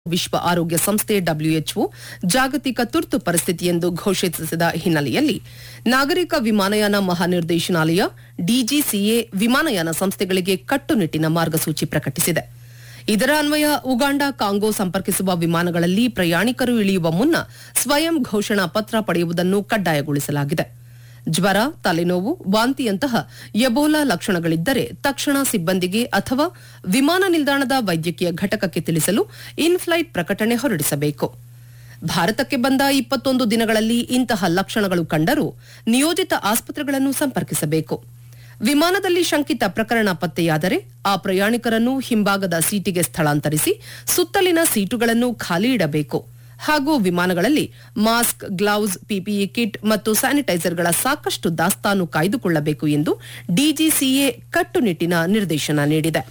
ವಿಶ್ವ ಆರೋಗ್ಯ ಸಂಸ್ಥೆ ಡಬ್ಲ್ಯೂಎಚ್ಒ ಜಾಗತಿಕ ತುರ್ತು ಪರಿಸ್ಥಿತಿ ಎಂದು ಘೋಷಿಸಿದ ಹಿನ್ನೆಲೆಯಲ್ಲಿ ನಾಗರಿಕ ವಿಮಾನಯಾನ ಮಹಾನಿರ್ದೇಶನಾಲಯ ಡಿಜಿಸಿಎ ವಿಮಾನಯಾನ ಸಂಸ್ಥೆಗಳಿಗೆ ಕಟ್ಟುನಿಟ್ಟಿನ ಮಾರ್ಗಸೂಚಿ ಪ್ರಕಟಿಸಿದೆ ಇದರ ಅನ್ವಯ ಉಗಾಂಡ ಕಾಂಗೋ ಸಂಪರ್ಕಿಸುವ ವಿಮಾನಗಳಲ್ಲಿ ಪ್ರಯಾಣಿಕರು ಇಳಿಯುವ ಮುನ್ನ ಸ್ವಯಂ ಘೋಷಣಾ ಪತ್ರ ಪಡೆಯುವುದನ್ನು ಕಡ್ಡಾಯಗೊಳಿಸಲಾಗಿದೆ ಜ್ವರ ತಲೆನೋವು ವಾಂತಿಯಂತಹ ಎಬೋಲಾ ಲಕ್ಷಣಗಳಿದ್ದರೆ ತಕ್ಷಣ ಸಿಬ್ಬಂದಿಗೆ ಅಥವಾ ವಿಮಾನ ನಿಲ್ದಾಣದ ವೈದ್ಯಕೀಯ ಘಟಕಕ್ಕೆ ತಿಳಿಸಲು ಇನ್ಫ್ಲೈಟ್ ಪ್ರಕಟಣೆ ಹೊರಡಿಸಬೇಕು ಭಾರತಕ್ಕೆ ಬಂದ ಇಪ್ಪತ್ತೊಂದು ದಿನಗಳಲ್ಲಿ ಇಂತಹ ಲಕ್ಷಣಗಳು ಕಂಡರೂ ನಿಯೋಜಿತ ಆಸ್ಪತ್ರೆಗಳನ್ನು ಸಂಪರ್ಕಿಸಬೇಕು ವಿಮಾನದಲ್ಲಿ ಶಂಕಿತ ಪ್ರಕರಣ ಪತ್ತೆಯಾದರೆ ಆ ಪ್ರಯಾಣಿಕರನ್ನು ಹಿಂಭಾಗದ ಸೀಟಿಗೆ ಸ್ಥಳಾಂತರಿಸಿ ಸುತ್ತಲಿನ ಸೀಟುಗಳನ್ನು ಖಾಲಿ ಇಡಬೇಕು ಹಾಗೂ ವಿಮಾನಗಳಲ್ಲಿ ಮಾಸ್ಕ್ ಗ್ಲೌಸ್ ಪಿಪಿಇ ಕಿಟ್ ಮತ್ತು ಸ್ಯಾನಿಟೈಸರ್ಗಳ ಸಾಕಷ್ಟು ದಾಸ್ತಾನು ಕಾಯ್ದುಕೊಳ್ಳಬೇಕು ಎಂದು ಡಿಜಿಸಿಎ ಕಟ್ಟುನಿಟ್ಟಿನ ನಿರ್ದೇಶನ ನೀಡಿದೆ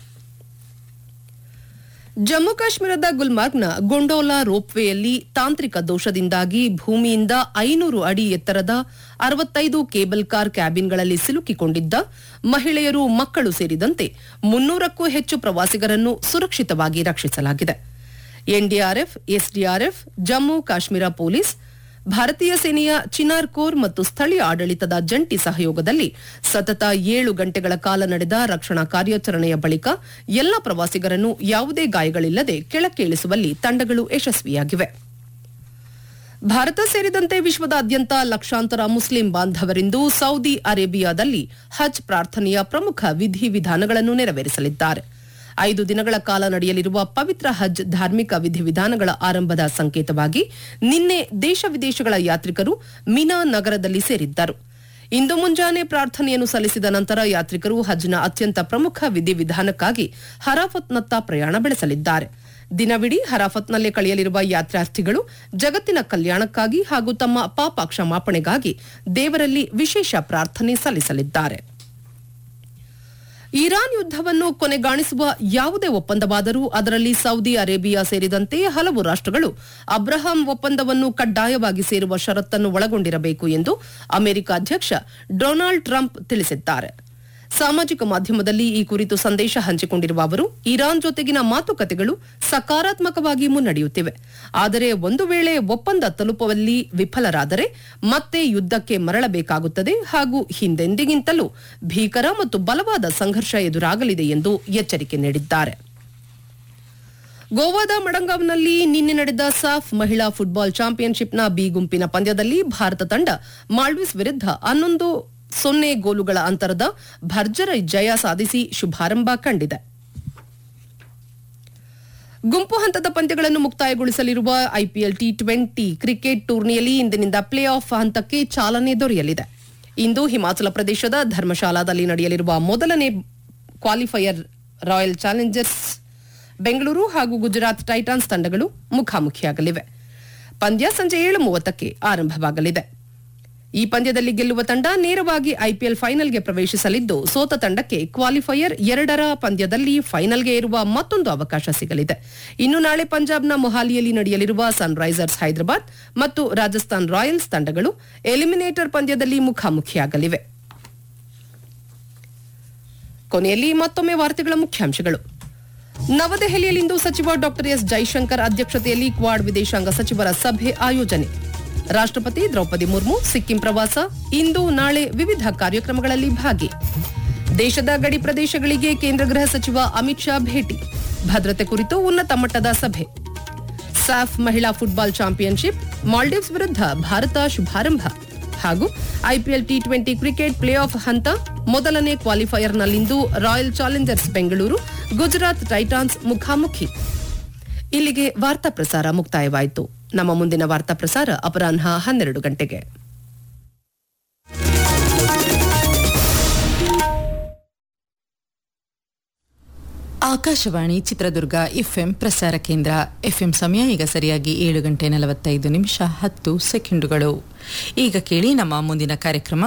ಜಮ್ಮು ಕಾಶ್ಮೀರದ ಗುಲ್ಮಾರ್ಗ್ನ ಗೊಂಡೋಲಾ ರೋಪ್ವೇಯಲ್ಲಿ ತಾಂತ್ರಿಕ ದೋಷದಿಂದಾಗಿ ಭೂಮಿಯಿಂದ ಐನೂರು ಅಡಿ ಎತ್ತರದ ಅರವತ್ತೈದು ಕೇಬಲ್ ಕಾರ್ ಕ್ಯಾಬಿನ್ಗಳಲ್ಲಿ ಸಿಲುಕಿಕೊಂಡಿದ್ದ ಮಹಿಳೆಯರು ಮಕ್ಕಳು ಸೇರಿದಂತೆ ಮುನ್ನೂರಕ್ಕೂ ಹೆಚ್ಚು ಪ್ರವಾಸಿಗರನ್ನು ಸುರಕ್ಷಿತವಾಗಿ ರಕ್ಷಿಸಲಾಗಿದೆ NDRF SDRF Jammu Kashmir police ಭಾರತೀಯ ಸೇನೆಯ ಚಿನಾರ್ ಕೋರ್ ಮತ್ತು ಸ್ಥಳೀಯ ಆಡಳಿತದ ಜಂಟಿ ಸಹಯೋಗದಲ್ಲಿ ಸತತ ಏಳು ಗಂಟೆಗಳ ಕಾಲ ನಡೆದ ರಕ್ಷಣಾ ಕಾರ್ಯಾಚರಣೆಯ ಬಳಿಕ ಎಲ್ಲ ಪ್ರವಾಸಿಗರನ್ನು ಯಾವುದೇ ಗಾಯಗಳಿಲ್ಲದೆ ಕೆಳಕ್ಕೆ ಇಳಿಸುವಲ್ಲಿ ತಂಡಗಳು ಯಶಸ್ವಿಯಾಗಿವೆ ಭಾರತ ಸೇರಿದಂತೆ ವಿಶ್ವದಾದ್ಯಂತ ಲಕ್ಷಾಂತರ ಮುಸ್ಲಿಂ ಬಾಂಧವರಿಂದು ಸೌದಿ ಅರೇಬಿಯಾದಲ್ಲಿ ಹಜ್ ಪ್ರಾರ್ಥನೆಯ ಪ್ರಮುಖ ವಿಧಿವಿಧಾನಗಳನ್ನು ನೆರವೇರಿಸಲಿದ್ದಾರೆ ಐದು ದಿನಗಳ ಕಾಲ ನಡೆಯಲಿರುವ ಪವಿತ್ರ ಹಜ್ ಧಾರ್ಮಿಕ ವಿಧಿವಿಧಾನಗಳ ಆರಂಭದ ಸಂಕೇತವಾಗಿ ನಿನ್ನೆ ದೇಶ ವಿದೇಶಗಳ ಯಾತ್ರಿಕರು ಮಿನಾ ನಗರದಲ್ಲಿ ಸೇರಿದ್ದರು ಇಂದು ಮುಂಜಾನೆ ಪ್ರಾರ್ಥನೆಯನ್ನು ಸಲ್ಲಿಸಿದ ನಂತರ ಯಾತ್ರಿಕರು ಹಜ್ನ ಅತ್ಯಂತ ಪ್ರಮುಖ ವಿಧಿವಿಧಾನಕ್ಕಾಗಿ ಹರಾಫತ್ನತ್ತ ಪ್ರಯಾಣ ಬೆಳೆಸಲಿದ್ದಾರೆ ದಿನವಿಡೀ ಹರಾಫತ್ನಲ್ಲೇ ಕಳೆಯಲಿರುವ ಯಾತ್ರಾರ್ಥಿಗಳು ಜಗತ್ತಿನ ಕಲ್ಯಾಣಕ್ಕಾಗಿ ಹಾಗೂ ತಮ್ಮ ಪಾಪ ಕ್ಷಮಾಪಣೆಗಾಗಿ ದೇವರಲ್ಲಿ ವಿಶೇಷ ಪ್ರಾರ್ಥನೆ ಸಲ್ಲಿಸಲಿದ್ದಾರೆ ಇರಾನ್ ಯುದ್ದವನ್ನು ಕೊನೆಗಾಣಿಸುವ ಯಾವುದೇ ಒಪ್ಪಂದವಾದರೂ ಅದರಲ್ಲಿ ಸೌದಿ ಅರೇಬಿಯಾ ಸೇರಿದಂತೆ ಹಲವು ರಾಷ್ಟಗಳು ಅಬ್ರಹಾಂ ಒಪ್ಪಂದವನ್ನು ಕಡ್ಡಾಯವಾಗಿ ಸೇರುವ ಷರತ್ತನ್ನು ಒಳಗೊಂಡಿರಬೇಕು ಎಂದು ಅಮೆರಿಕ ಅಧ್ಯಕ್ಷ ಡೊನಾಲ್ಡ್ ಟ್ರಂಪ್ ತಿಳಿಸಿದ್ದಾರೆ ಸಾಮಾಜಿಕ ಮಾಧ್ಯಮದಲ್ಲಿ ಈ ಕುರಿತು ಸಂದೇಶ ಹಂಚಿಕೊಂಡಿರುವ ಅವರು ಇರಾನ್ ಜೊತೆಗಿನ ಮಾತುಕತೆಗಳು ಸಕಾರಾತ್ಮಕವಾಗಿ ಮುನ್ನಡೆಯುತ್ತಿವೆ ಆದರೆ ಒಂದು ವೇಳೆ ಒಪ್ಪಂದ ತಲುಪುವಲ್ಲಿ ವಿಫಲರಾದರೆ ಮತ್ತೆ ಯುದ್ದಕ್ಕೆ ಮರಳಬೇಕಾಗುತ್ತದೆ ಹಾಗೂ ಹಿಂದೆಂದಿಗಿಂತಲೂ ಭೀಕರ ಮತ್ತು ಬಲವಾದ ಸಂಘರ್ಷ ಎದುರಾಗಲಿದೆ ಎಂದು ಎಚ್ಚರಿಕೆ ನೀಡಿದ್ದಾರೆ ಗೋವಾದ ಮಡಂಗಾವ್ನಲ್ಲಿ ನಿನ್ನೆ ನಡೆದ ಸಾಫ್ ಮಹಿಳಾ ಫುಟ್ಬಾಲ್ ಚಾಂಪಿಯನ್ಶಿಪ್ನ ಬಿ ಗುಂಪಿನ ಪಂದ್ಯದಲ್ಲಿ ಭಾರತ ತಂಡ ಮಾಲ್ಡೀವ್ಸ್ ವಿರುದ್ಧ ಹನ್ನೊಂದು ಸೊನ್ನೆ ಗೋಲುಗಳ ಅಂತರದ ಭರ್ಜರಿ ಜಯ ಸಾಧಿಸಿ ಶುಭಾರಂಭ ಕಂಡಿದೆ ಗುಂಪು ಹಂತದ ಪಂದ್ಯಗಳನ್ನು ಮುಕ್ತಾಯಗೊಳಿಸಲಿರುವ ಐಪಿಎಲ್ ಟಿ ಟ್ವೆಂಟಿ ಕ್ರಿಕೆಟ್ ಟೂರ್ನಿಯಲ್ಲಿ ಇಂದಿನಿಂದ ಪ್ಲೇ ಆಫ್ ಹಂತಕ್ಕೆ ಚಾಲನೆ ದೊರೆಯಲಿದೆ ಇಂದು ಹಿಮಾಚಲ ಪ್ರದೇಶದ ಧರ್ಮಶಾಲಾದಲ್ಲಿ ನಡೆಯಲಿರುವ ಮೊದಲನೇ ಕ್ವಾಲಿಫೈಯರ್ ರಾಯಲ್ ಚಾಲೆಂಜರ್ಸ್ ಬೆಂಗಳೂರು ಹಾಗೂ ಗುಜರಾತ್ ಟೈಟಾನ್ಸ್ ತಂಡಗಳು ಮುಖಾಮುಖಿಯಾಗಲಿವೆ ಪಂದ್ಯ ಸಂಜೆ ಏಳು ಮೂವತ್ತಕ್ಕೆ ಆರಂಭವಾಗಲಿದೆ ಈ ಪಂದ್ಯದಲ್ಲಿ ಗೆಲ್ಲುವ ತಂಡ ನೇರವಾಗಿ ಐಪಿಎಲ್ ಫೈನಲ್ಗೆ ಪ್ರವೇಶಿಸಲಿದ್ದು ಸೋತ ತಂಡಕ್ಕೆ ಕ್ವಾಲಿಫೈಯರ್ ಎರಡರ ಪಂದ್ಯದಲ್ಲಿ ಫೈನಲ್ಗೆ ಏರುವ ಮತ್ತೊಂದು ಅವಕಾಶ ಸಿಗಲಿದೆ ಇನ್ನು ನಾಳೆ ಪಂಜಾಬ್ನ ಮೊಹಾಲಿಯಲ್ಲಿ ನಡೆಯಲಿರುವ ಸನ್ರೈಸರ್ಸ್ ಹೈದರಾಬಾದ್ ಮತ್ತು ರಾಜಸ್ಥಾನ್ ರಾಯಲ್ಸ್ ತಂಡಗಳು ಎಲಿಮಿನೇಟರ್ ಪಂದ್ಯದಲ್ಲಿ ಮುಖಾಮುಖಿಯಾಗಲಿವೆ ಕೊನೆಯಲ್ಲಿ ಮತ್ತೊಮ್ಮೆ ವಾರ್ತೆಗಳ ಮುಖ್ಯಾಂಶಗಳು ನವದೆಹಲಿಯಲ್ಲಿಂದು ಸಚಿವ ಡಾ ಎಸ್ ಜೈಶಂಕರ್ ಅಧ್ಯಕ್ಷತೆಯಲ್ಲಿ ಕ್ವಾಡ್ ವಿದೇಶಾಂಗ ಸಚಿವರ ಸಭೆ ಆಯೋಜನೆ ರಾಷ್ಟಪತಿ ದ್ರೌಪದಿ ಮುರ್ಮು ಸಿಕ್ಕಿಂ ಪ್ರವಾಸ ಇಂದು ನಾಳೆ ವಿವಿಧ ಕಾರ್ಯಕ್ರಮಗಳಲ್ಲಿ ಭಾಗಿ ದೇಶದ ಗಡಿ ಪ್ರದೇಶಗಳಿಗೆ ಕೇಂದ್ರ ಗೃಹ ಸಚಿವ ಅಮಿತ್ ಶಾ ಭೇಟಿ ಭದ್ರತೆ ಕುರಿತು ಉನ್ನತ ಮಟ್ಟದ ಸಭೆ ಸಾಫ್ ಮಹಿಳಾ ಫುಟ್ಬಾಲ್ ಚಾಂಪಿಯನ್ಶಿಪ್ ಮಾಲ್ಡೀವ್ಸ್ ವಿರುದ್ಧ ಭಾರತ ಶುಭಾರಂಭ ಹಾಗೂ IPL T twenty cricket play off ಹಂತ ಮೊದಲನೇ ಕ್ವಾಲಿಫೈಯರ್ನಲ್ಲಿಂದು royal challengers Bengaluru Gujarat titans ಮುಖಾಮುಖಿ ಇಲ್ಲಿಗೆ ವಾರ್ತಾ ಪ್ರಸಾರ ಮುಕ್ತಾಯವಾಯಿತು ನಮ್ಮ ಮುಂದಿನ ವಾರ್ತಾ ಪ್ರಸಾರ ಅಪರಾಹ್ನ ಹನ್ನೆರಡು ಗಂಟೆಗೆ ಆಕಾಶವಾಣಿ ಚಿತ್ರದುರ್ಗ ಎಫ್ಎಂ ಪ್ರಸಾರ ಕೇಂದ್ರ ಎಫ್ಎಂ ಸಮಯ ಈಗ ಸರಿಯಾಗಿ ಏಳು ಗಂಟೆ ನಲವತ್ತೈದು ನಿಮಿಷ ಹತ್ತು ಸೆಕೆಂಡುಗಳು ಈಗ ಕೇಳಿ ನಮ್ಮ ಮುಂದಿನ ಕಾರ್ಯಕ್ರಮ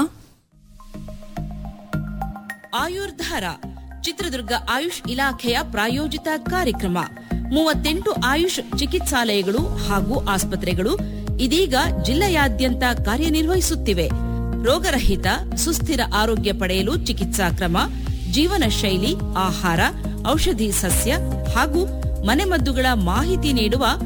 ಆಯುರ್ಧಾರ ಚಿತ್ರದುರ್ಗ ಆಯುಷ್ ಇಲಾಖೆಯ ಪ್ರಾಯೋಜಿತ ಕಾರ್ಯಕ್ರಮ ಮೂವತ್ತೆಂಟು ಆಯುಷ್ ಚಿಕಿತ್ಸಾಲಯಗಳು ಹಾಗೂ ಆಸ್ಪತ್ರೆಗಳು ಇದೀಗ ಜಿಲ್ಲೆಯಾದ್ಯಂತ ಕಾರ್ಯನಿರ್ವಹಿಸುತ್ತಿವೆ ರೋಗರಹಿತ ಸುಸ್ಥಿರ ಆರೋಗ್ಯ ಪಡೆಯಲು ಚಿಕಿತ್ಸಾ ಕ್ರಮ ಜೀವನ ಶೈಲಿ ಆಹಾರ ಔಷಧಿ ಸಸ್ಯ ಹಾಗೂ ಮನೆಮದ್ದುಗಳ ಮಾಹಿತಿ ನೀಡುವ